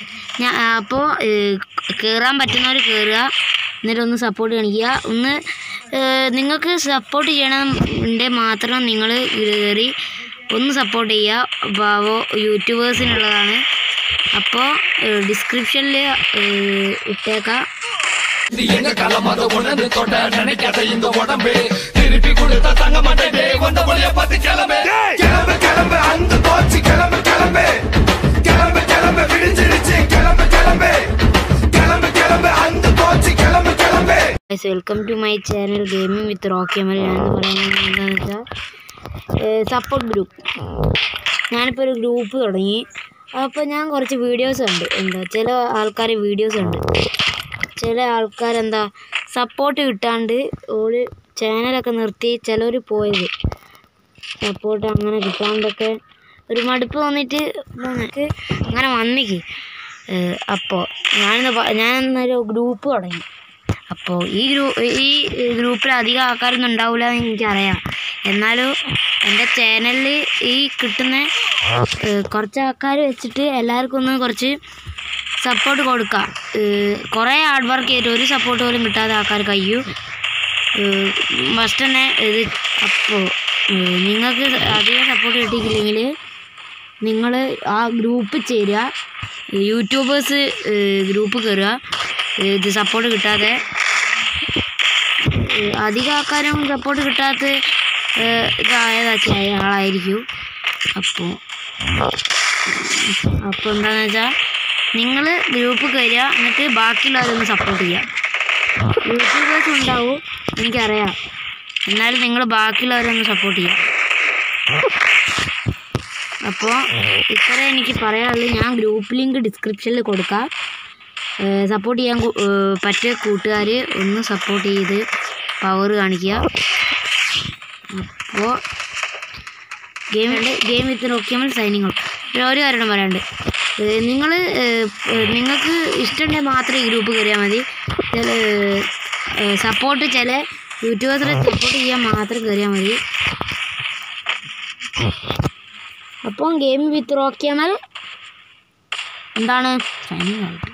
ഞാൻ അപ്പോൾ കയറാൻ പറ്റുന്നവർ കയറുക എന്നിട്ട് ഒന്ന് സപ്പോർട്ട് കാണിക്കുക ഒന്ന് ഏഹ്, നിങ്ങൾക്ക് സപ്പോർട്ട് ചെയ്യണമെന്നുണ്ടെ മാത്രം നിങ്ങൾ കയറി ഒന്ന് സപ്പോർട്ട് ചെയ്യുക ബാവോ യൂട്യൂബേഴ്സിനുള്ളതാണ് അപ്പോൾ ഡിസ്ക്രിപ്ഷനിൽ ഇട്ടേക്കാം இது எங்க களம் அதை உணர்ந்து தொட்ட நினைக்காத இந்த உடம்பு திருப்பி கொடுத்த தங்க மாட்டேன் வந்த வழிய பார்த்து கிளம்பு கிளம்பு கிளம்பு அந்த போச்சு கிளம்பு கிளம்பு கிளம்பு கிளம்பு விடிஞ்சிருச்சு கிளம்பு கிளம்பு கிளம்பு கிளம்பு அந்த போச்சு കിളമ്പ് കിളമ്പ് guys welcome to my channel gaming with Rocky Amal ഞാനെന്ന് പറയുന്നത് എന്താണെന്ന് വെച്ചാൽ സപ്പോർട്ട് ഗ്രൂപ്പ് ഞാനിപ്പോൾ ഒരു ഗ്രൂപ്പ് തുടങ്ങി അപ്പോൾ ഞാൻ കുറച്ച് വീഡിയോസ് ഉണ്ട് എന്താ ചില ആൾക്കാർ വീഡിയോസ് ഉണ്ട് ചില ആൾക്കാരെന്താ സപ്പോർട്ട് കിട്ടാണ്ട് ഒരു ചാനലൊക്കെ നിർത്തി ചിലർ പോയത് സപ്പോർട്ട് അങ്ങനെ കിട്ടാണ്ടൊക്കെ ഒരു മടുപ്പ് തോന്നിയിട്ട് നമുക്ക് അങ്ങനെ വന്നിക്ക് അപ്പോൾ ഞാനിന്ന് പ- ഞാനിന്നൊരു ഗ്രൂപ്പ് തുടങ്ങി അപ്പോൾ ഈ ഗ്രൂ ഈ ഗ്രൂപ്പിൽ അധികം ആൾക്കാരൊന്നും ഉണ്ടാവില്ല എന്ന് എനിക്കറിയാം എന്നാലും എൻ്റെ ചാനലിൽ ഈ കിട്ടുന്ന ഏഹ്, കുറച്ച് ആൾക്കാർ വെച്ചിട്ട് എല്ലാവർക്കും ഒന്ന് കുറച്ച് സപ്പോർട്ട് കൊടുക്കാം ഏഹ്, കുറേ ഹാർഡ് വർക്ക് ചെയ്തിട്ട് ഒരു സപ്പോർട്ട് പോലും കിട്ടാതെ ആൾക്കാർ കഴിയൂ ഫസ്റ്റ് തന്നെ ഇത് അപ്പോൾ നിങ്ങൾക്ക് അധികം സപ്പോർട്ട് കിട്ടിയിട്ടില്ലെങ്കിൽ നിങ്ങൾ ആ ഗ്രൂപ്പ് ചേരുക യൂട്യൂബേഴ്സ് ഗ്രൂപ്പ് കയറുക ഇത് സപ്പോർട്ട് കിട്ടാതെ ഏഹ് അധികം ആൾക്കാരും സപ്പോർട്ട് കിട്ടാത്ത ഏഹ് ഇതായതൊക്കെ ആയ ആളായിരിക്കും അപ്പോൾ അപ്പോൾ എന്താണെന്ന് വെച്ചാൽ നിങ്ങൾ ഗ്രൂപ്പ് കയറുക എന്നിട്ട് ബാക്കിയുള്ളവരൊന്ന് സപ്പോർട്ട് ചെയ്യുക യൂട്യൂബേഴ്സ് ഉണ്ടാവും എനിക്കറിയാം എന്നാലും നിങ്ങൾ ബാക്കിയുള്ളവരൊന്ന് സപ്പോർട്ട് ചെയ്യുക അപ്പോൾ ഇത്രേ എനിക്ക് പറയാനുള്ളൂ ഞാൻ ഗ്രൂപ്പ് ലിങ്ക് ഡിസ്ക്രിപ്ഷനിൽ കൊടുക്കാം സപ്പോർട്ട് ചെയ്യാൻ കു- ഏഹ് പറ്റിയ കൂട്ടുകാർ ഒന്ന് സപ്പോർട്ട് ചെയ്ത് പവർ കാണിക്കുക അപ്പോൾ ഗെയിം ഗെയിം വിത്ത് നോക്കിയാൽ സൈനിങ് ഔട്ട് ഒരു കാര്യം പറയാണ്ട് നിങ്ങൾ നിങ്ങൾക്ക് ഇഷ്ടമുണ്ടെങ്കിൽ മാത്രം ഈ ഗ്രൂപ്പ് കയറിയാൽ മതി ചില സപ്പോർട്ട് ചില യൂട്യൂബേഴ്സിനെ സപ്പോർട്ട് ചെയ്യാൻ മാത്രം കയറിയാൽ മതി അപ്പം ഗെയിം വിത്ത് റോക്കിയാൽ എന്താണ് സൈനിങ് ഔട്ട്